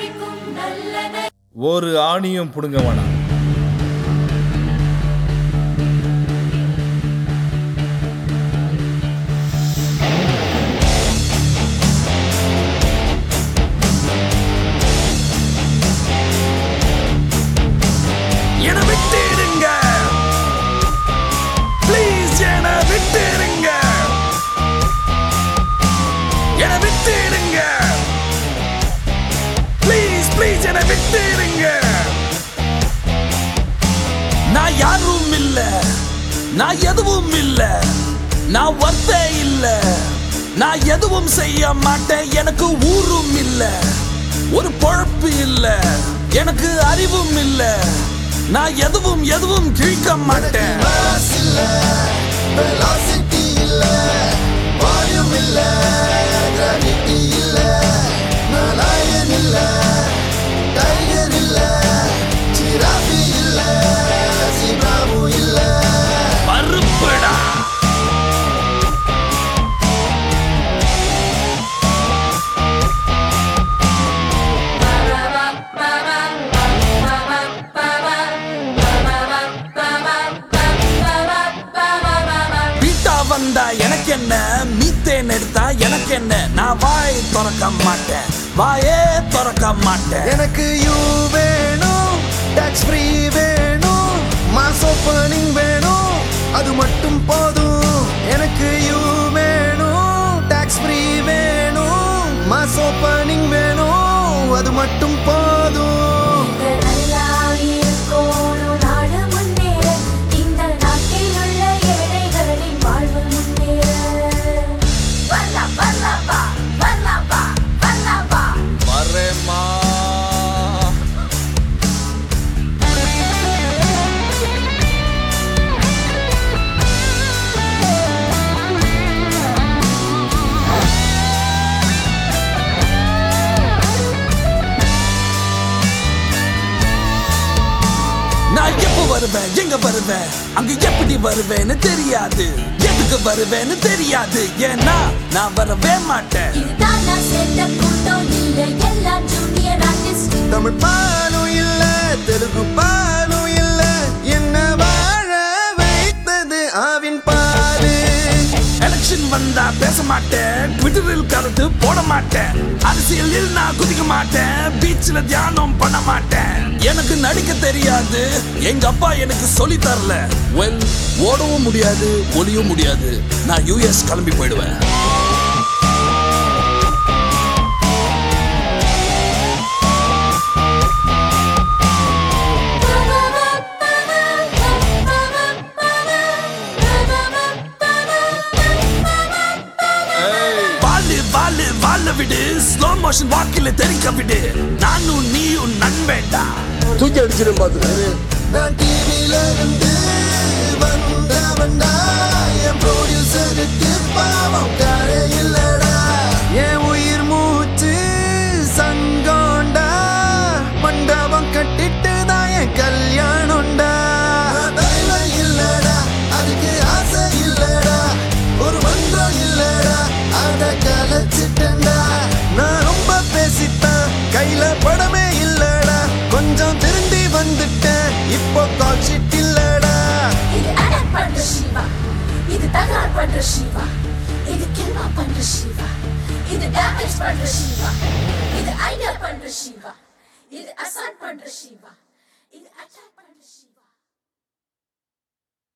அழிக்கும் நல்லன ஒரு ஆணியும் புடுங்க வேணாம் என விட்டுடுங்க ப்ளீஸ் என விட்டுடுங்க என விட்டுடுங்க ப்ளீஸ் ப்ளீஸ் என விட்டுடுங்க நான் யாரும் இல்ல நான் எதுவும் இல்ல நான் வர்த்தே இல்ல நான் எதுவும் செய்ய மாட்டேன் எனக்கு ஊரும் இல்ல ஒரு பொழப்பு இல்ல எனக்கு அறிவும் இல்ல நான் எதுவும் எதுவும் கிழிக்க மாட்டேன் Mass இல்ல, velocity இல்ல, volume இல்ல, gravity இல்ல, நான் lion இல்ல, tiger இல்ல, giraffe இல்ல, zebraவும் இல்ல. மறுப்படா பீட்டா வந்தா எனக்கு என்ன மீத்தேன் எடுத்தா எனக்கு என்ன நான் வாய் திறக்க மாட்டேன் வாயே திறக்க மாட்டேன் எனக்கு யூ வேணும் டாக்ஸ் ஃப்ரீ வேணும் மாஸ் ஓப்பனிங் வேணும் அது மட்டும் போதும் எனக்கு யூ வேணும் டாக்ஸ் ஃப்ரீ வேணும் மாஸ் ஓப்பனிங் வேணும் அது மட்டும் போதும் இந்த நல்லா இருக்கோணும் நாடு முன்னேற இந்த நாட்டில் உள்ள ஏழைகளின் வாழ்வு முன்னேற வரலாம் வரலாம் வா வரலாம் வா வரலாம் வா வரேம்மா நான் எப்ப வருவேன் எங்க வருவேன் அங்க எப்படி வருவேன்னு தெரியாது எதுக்கு வருவேன்னு தெரியாது ஏன்னா நான் வரவே மாட்டேன் இதுதான் நான் சேர்ந்த கூட்டம் இல்லை எல்லாம் ஜூனியர் ஆர்டிஸ்ட் தமிழ் பாலும் இல்ல தெலுங்கு பாலும் இல்ல என்ன வாழ வைத்தது ஆவின் பாரு எலெக்ஷன் வந்தா பேச மாட்டேன் ட்விட்டரில் கருத்து போட மாட்டேன் அரசியலில் நான் குதிக்க மாட்டேன் பீச்ல தியானம் பண்ண மாட்டேன் எனக்கு நடிக்க தெரியாது எங்க அப்பா எனக்கு சொல்லி தரல வெல் ஓடவும் முடியாது ஒளியும் முடியாது நான் யூஎஸ் கிளம்பி போயிடுவேன் வாழு வாழு வாழ விடு ஸ்லோ மோஷன் வாக்கில தெரிக்க விடு நானும் நீயும் நண்பேண்டா தூக்கி அடிச்சிடும் பார்த்துட்டு நான் டிவில இருந்து வந்தவன்டா என் ப்ரொடியூசருக்கு பாவம் காரே இல்லடா என் உயிர் மூச்சு சங்கோண்டா மண்டபம் கட்டிட்டு தான் என் கல்யாணம்டா தலைவன் இல்லடா அதுக்கு ஆசை இல்லடா ஒரு மன்றம் இல்லடா அத கலைச்சிட்டேன்டா நான் ரொம்ப பேசிட்டேன் கையில படமே இல்லடா கொஞ்சம் திருந்தி வந்துட்டேன் இப்போ கால் ஷீட் இல்லடா இது அடக் பண்ற சிவா இது தகராறு பண்ற சிவா இது கில்மா பண்ற சிவா இது டேமேஜ் பண்ற சிவா இது ஐடியா பண்ற சிவா இது அசான் பண்ற சிவா